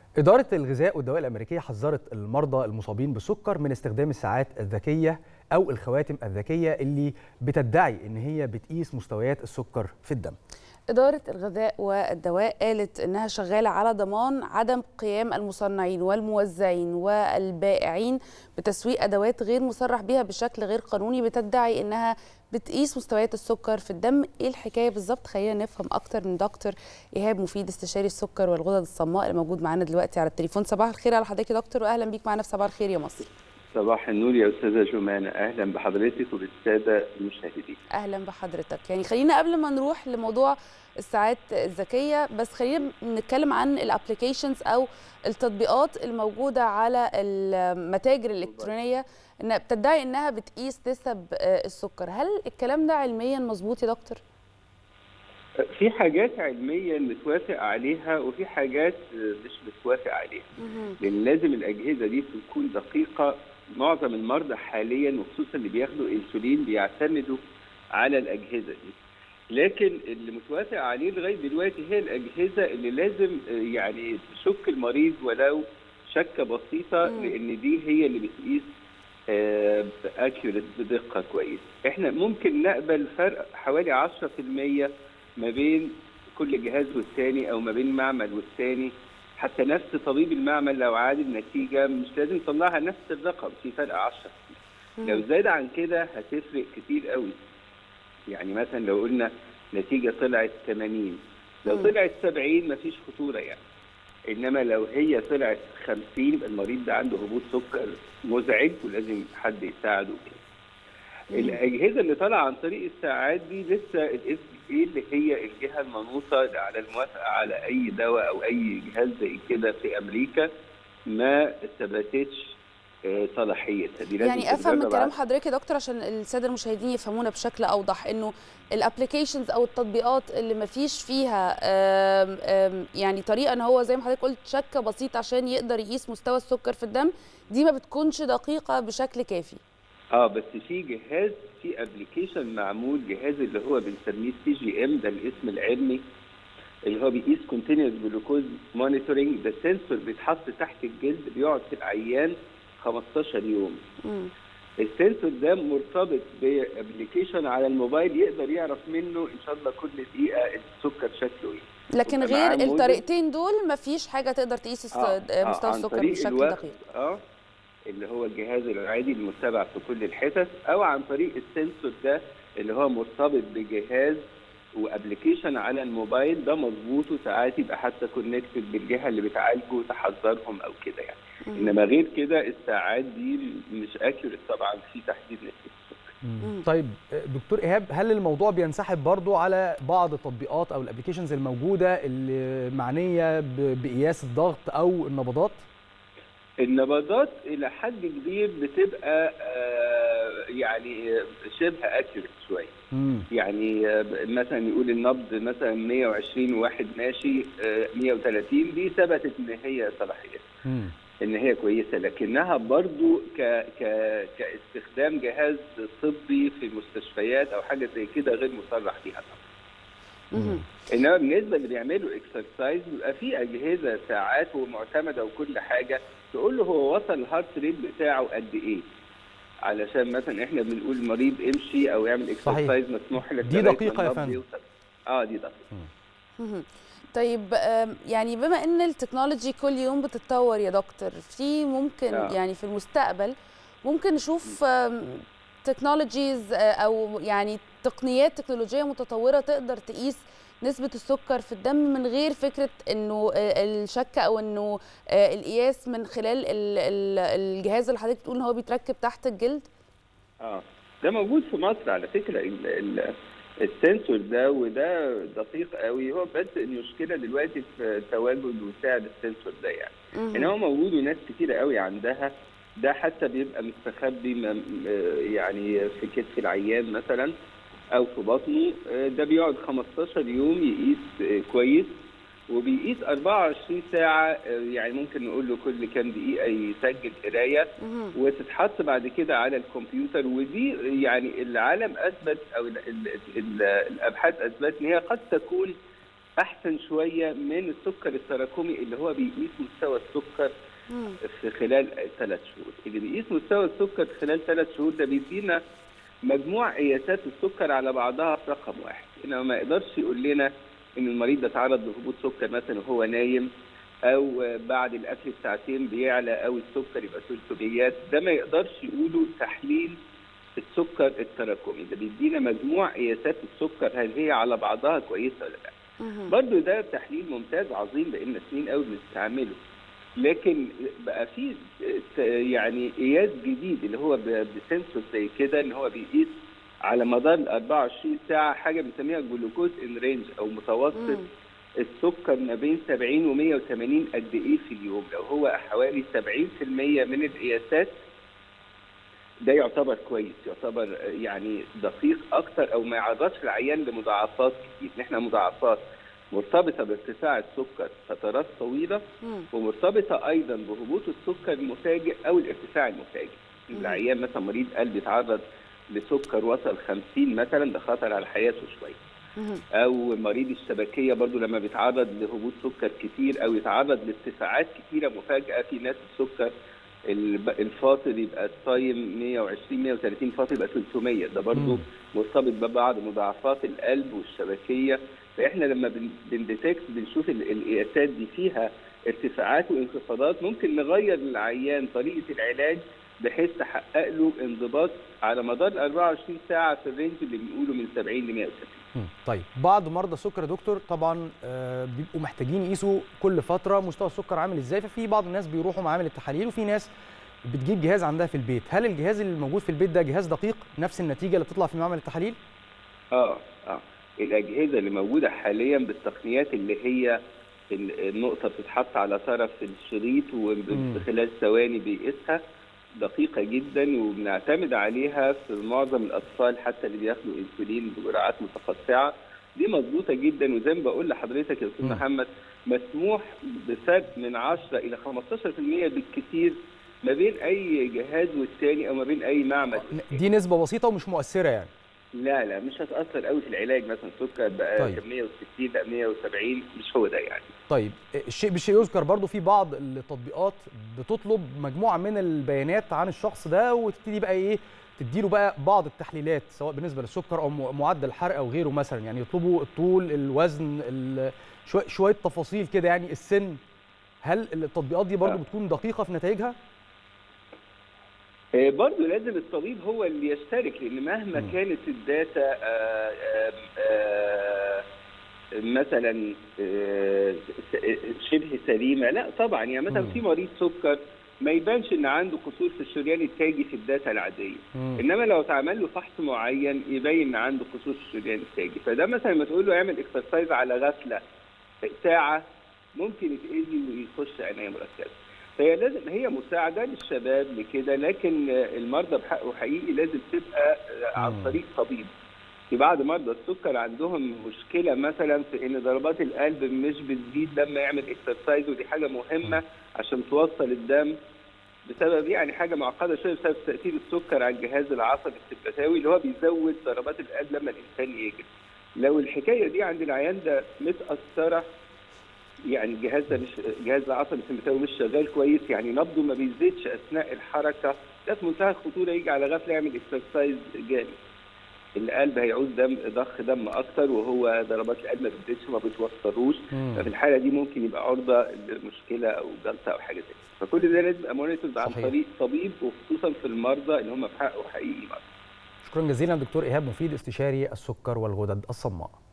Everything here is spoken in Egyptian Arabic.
إدارة الغذاء والدواء الأمريكية حذرت المرضى المصابين بالسكر من استخدام الساعات الذكية أو الخواتم الذكية اللي بتدعي إن هي بتقيس مستويات السكر في الدم. إدارة الغذاء والدواء قالت إنها شغالة على ضمان عدم قيام المصنعين والموزعين والبائعين بتسويق أدوات غير مصرح بها بشكل غير قانوني بتدعي إنها بتقيس مستويات السكر في الدم ايه الحكايه بالظبط خلينا نفهم اكتر من دكتور ايهاب مفيد استشاري السكر والغدد الصماء اللي موجود معانا دلوقتي على التليفون صباح الخير على حضرتك يا دكتور واهلا بيك معانا في صباح الخير يا مصر صباح النور يا استاذه جمانه اهلا بحضرتك وبالساده المشاهدين اهلا بحضرتك يعني خلينا قبل ما نروح لموضوع الساعات الذكيه بس خلينا نتكلم عن الابلكيشنز او التطبيقات الموجوده على المتاجر الالكترونيه انها بتدعي انها بتقيس نسب السكر هل الكلام ده علميا مظبوط يا دكتور في حاجات علميا متوافق عليها وفي حاجات مش متوافق عليها لان لازم الاجهزه دي تكون دقيقه معظم المرضى حاليا وخصوصا اللي بياخدوا انسولين بيعتمدوا على الاجهزه دي لكن اللي متوافق عليه لغايه دلوقتي هي الاجهزه اللي لازم يعني تشك المريض ولو شكه بسيطه مم. لان دي هي اللي بتقيس اكيوريت بدقه كويس احنا ممكن نقبل فرق حوالي 10% ما بين كل جهاز والتاني او ما بين معمل والتاني حتى نفس طبيب المعمل لو عاد النتيجه مش لازم يطلعها نفس الرقم في فرق 10 لو زاد عن كده هتفرق كتير قوي يعني مثلا لو قلنا نتيجه طلعت 80 لو مم. طلعت 70 مفيش خطوره يعني انما لو هي طلعت 50 يبقى المريض ده عنده هبوط سكر مزعج ولازم حد يساعده كده مم. الاجهزه اللي طالعه عن طريق الساعات دي لسه الاس بي اللي هي الجهه المنوطه على الموافقه على اي دواء او اي جهاز زي كده في امريكا ما ثبتتش آه، صلاحيتها دي لازم يعني افهم من تتجرب كلام على- حضرتك يا دكتور عشان الساده المشاهدين يفهمونا بشكل اوضح انه الابلكيشنز او التطبيقات اللي ما فيش فيها آم، آم، يعني طريقه ان هو زي ما حضرتك قلت شكه بسيطه عشان يقدر يقيس مستوى السكر في الدم دي ما بتكونش دقيقه بشكل كافي اه بس في جهاز في ابلكيشن معمول جهاز اللي هو بنسميه سي جي ام ده الاسم العلمي اللي هو بيقيس كونتينوس جلوكوز مونيتورنج ده سنسور بيتحط تحت الجلد بيقعد في العيان 15 يوم مم. السنسور ده مرتبط بابلكيشن على الموبايل يقدر يعرف منه ان شاء الله كل دقيقه السكر شكله ايه لكن ويبقى معاه غير موديل. الطريقتين دول ما فيش حاجه تقدر تقيس الس- آه، مستوى عن السكر طريق بشكل الوقت، دقيق اه اللي هو الجهاز العادي المتبع في كل الحتت او عن طريق السنسور ده اللي هو مرتبط بجهاز وابلكيشن على الموبايل ده مظبوط وساعات يبقى حتى كونكتد بالجهه اللي بتعالجه تحذرهم او كده يعني مم. انما غير كده الساعات دي مش اكيوريت طبعا في تحديد نسبه السكر مم. طيب دكتور إيهاب هل الموضوع بينسحب برضو على بعض التطبيقات أو الابلكيشنز الموجودة اللي معنية ب- بقياس الضغط أو النبضات؟ النبضات الى حد كبير بتبقى آه، يعني شبه اكيوريت شويه مم. يعني آه، مثلا يقول النبض مثلا 120 وواحد ماشي آه، 130 دي ثبتت ان هي صلاحيه مم. ان هي كويسه لكنها برضو ك ك كاستخدام جهاز طبي في المستشفيات او حاجه زي كده غير مصرح فيها طبعا مم. انما بالنسبه اللي بيعملوا اكسرسايز بيبقى في اجهزه ساعات ومعتمده وكل حاجه تقول له هو وصل الهارت ريت بتاعه قد ايه علشان مثلا احنا بنقول مريض امشي او يعمل صحيح. اكسرسايز مسموح لك دي لغاية دقيقة ما يا النبض فندم. يوصل. اه دي دقيقه مهم. طيب آم، يعني بما ان التكنولوجي كل يوم بتتطور يا دكتور في ممكن آه. يعني في المستقبل ممكن نشوف تكنولوجيز او يعني تقنيات تكنولوجيه متطوره تقدر تقيس نسبة السكر في الدم من غير فكرة انه آه، الشك او انه آه، القياس من خلال ال- ال- الجهاز اللي حضرتك بتقول ان هو بيتركب تحت الجلد اه ده موجود في مصر على فكره ال ال السنسور ده وده دقيق قوي هو بس المشكله دلوقتي في تواجد وسعر السنسور ده يعني مهم. ان هو موجود وناس كتيره قوي عندها ده حتى بيبقى مستخبي م- م- يعني في كتف العيان مثلا او في بطنه آه، ده بيقعد 15 يوم يقيس آه، كويس وبيقيس 24 ساعه آه، يعني ممكن نقول له كل كام دقيقه يسجل قرايه مهم. وتتحط بعد كده على الكمبيوتر ودي يعني العالم اثبت او ال ال ال الابحاث اثبتت ان هي قد تكون احسن شويه من السكر التراكمي اللي هو بيقيس مستوى السكر مم. في خلال ثلاث شهور اللي بيقيس مستوى السكر في خلال ثلاث شهور ده بيدينا مجموع قياسات السكر على بعضها في رقم واحد انما ما يقدرش يقول لنا ان المريض ده تعرض لهبوط سكر مثلا وهو نايم او بعد الاكل بساعتين بيعلى او السكر يبقى 300 ده ما يقدرش يقوله تحليل السكر التراكمي ده بيدينا مجموع قياسات السكر هل هي على بعضها كويسه ولا لا مهم. برضو ده تحليل ممتاز عظيم بقالنا سنين قوي بنستعمله لكن بقى في ت- يعني قياس جديد اللي هو ب- بسنسور زي كده ان هو بيقيس على مدار ال 24 ساعه حاجه بنسميها جلوكوز ان رينج او متوسط مم. السكر ما بين 70 و 180 قد ايه في اليوم لو هو حوالي 70% من القياسات ده يعتبر كويس يعتبر يعني دقيق اكتر او ما يعرضش العيان لمضاعفات كتير احنا مضاعفات مرتبطه بارتفاع السكر فترات طويله مم. ومرتبطه ايضا بهبوط السكر المفاجئ او الارتفاع المفاجئ مم. العيان مثلا مريض قلب يتعرض لسكر وصل 50 مثلا ده خطر على حياته شويه مهم. او مريض الشبكيه برضو لما بيتعرض لهبوط سكر كتير او يتعرض لارتفاعات كتيره مفاجاه في ناس السكر الب- الفاصل يبقى الصايم 120 130 فاصل يبقى 300 ده برضو مم. مرتبط ببعض مضاعفات القلب والشبكيه فاحنا لما بن- بنديتكت بنشوف ال- القياسات دي فيها ارتفاعات وانخفاضات ممكن نغير للعيان طريقه العلاج بحيث تحقق له انضباط على مدار 24 ساعه في الرينج اللي بنقوله من 70 ل 160 مم. طيب بعض مرضى السكر يا دكتور طبعا آه، بيبقوا محتاجين يقيسوا كل فتره مستوى السكر عامل ازاي ففي بعض الناس بيروحوا معامل التحاليل وفي ناس بتجيب جهاز عندها في البيت هل الجهاز اللي موجود في البيت ده جهاز دقيق نفس النتيجه اللي بتطلع في معمل التحاليل اه اه الاجهزه اللي موجوده حاليا بالتقنيات اللي هي ال- النقطه بتتحط على طرف الشريط مم. وخلال ثواني بيقيسها دقيقه جدا وبنعتمد عليها في معظم الاطفال حتى اللي بياخدوا انسولين بجرعات متقطعه دي مظبوطه جدا وزي ما بقول لحضرتك يا استاذ مم. محمد مسموح بفرق من 10 الى 15% بالكثير ما بين اي جهاز والتاني او ما بين اي معمل دي نسبه بسيطه ومش مؤثره يعني لا لا مش هتأثر قوي في العلاج مثلا سكر بقى طيب. طيب. 160 بقى 170 مش هو ده يعني طيب الشيء بالشيء يذكر برضو في بعض التطبيقات بتطلب مجموعه من البيانات عن الشخص ده وتبتدي بقى ايه تديله بقى بعض التحليلات سواء بالنسبه للسكر او م- معدل الحرق او غيره مثلا يعني يطلبوا الطول الوزن ال- شويه شويه تفاصيل كده يعني السن هل التطبيقات دي برضو آه. بتكون دقيقه في نتائجها آه، برضه لازم الطبيب هو اللي يشترك لان مهما مم. كانت الداتا آه، آه، آه، مثلا آه، س- شبه سليمه لا طبعا يعني مثلا مم. في مريض سكر ما يبانش ان عنده قصور في الشريان التاجي في الداتا العاديه مم. انما لو اتعمل له فحص معين يبين ان عنده قصور في الشريان التاجي فده مثلا لما تقول له اعمل اكسرسايز على غفله ساعه ممكن يتاذي ويخش عنايه مركزه فهي لازم هي مساعده للشباب لكده لكن المرضى بحقه حقيقي لازم تبقى عن مم. طريق طبيب في بعض مرضى السكر عندهم مشكله مثلا في ان ضربات القلب مش بتزيد لما يعمل اكسرسايز ودي حاجه مهمه عشان توصل الدم بسبب يعني حاجه معقده شويه بسبب تاثير السكر على الجهاز العصبي السباتاوي اللي هو بيزود ضربات القلب لما الانسان يجري لو الحكايه دي عند العيان ده متاثره يعني الجهاز ده مش الجهاز العصبي السمبثاوي مش شغال كويس يعني نبضه ما بيزيدش اثناء الحركه ده في منتهى الخطوره يجي على غفله يعمل اكسرسايز جامد القلب هيعوز دم ضخ دم اكتر وهو ضربات القلب ما بتزيدش ما بتوصلوش مم. ففي الحاله دي ممكن يبقى عرضه لمشكله او جلطه او حاجه زي كده فكل ده لازم يبقى مونيتور عن صحيح. طريق طبيب وخصوصا في المرضى اللي هم في حقه حقيقي مرضى شكرا جزيلا دكتور ايهاب مفيد استشاري السكر والغدد الصماء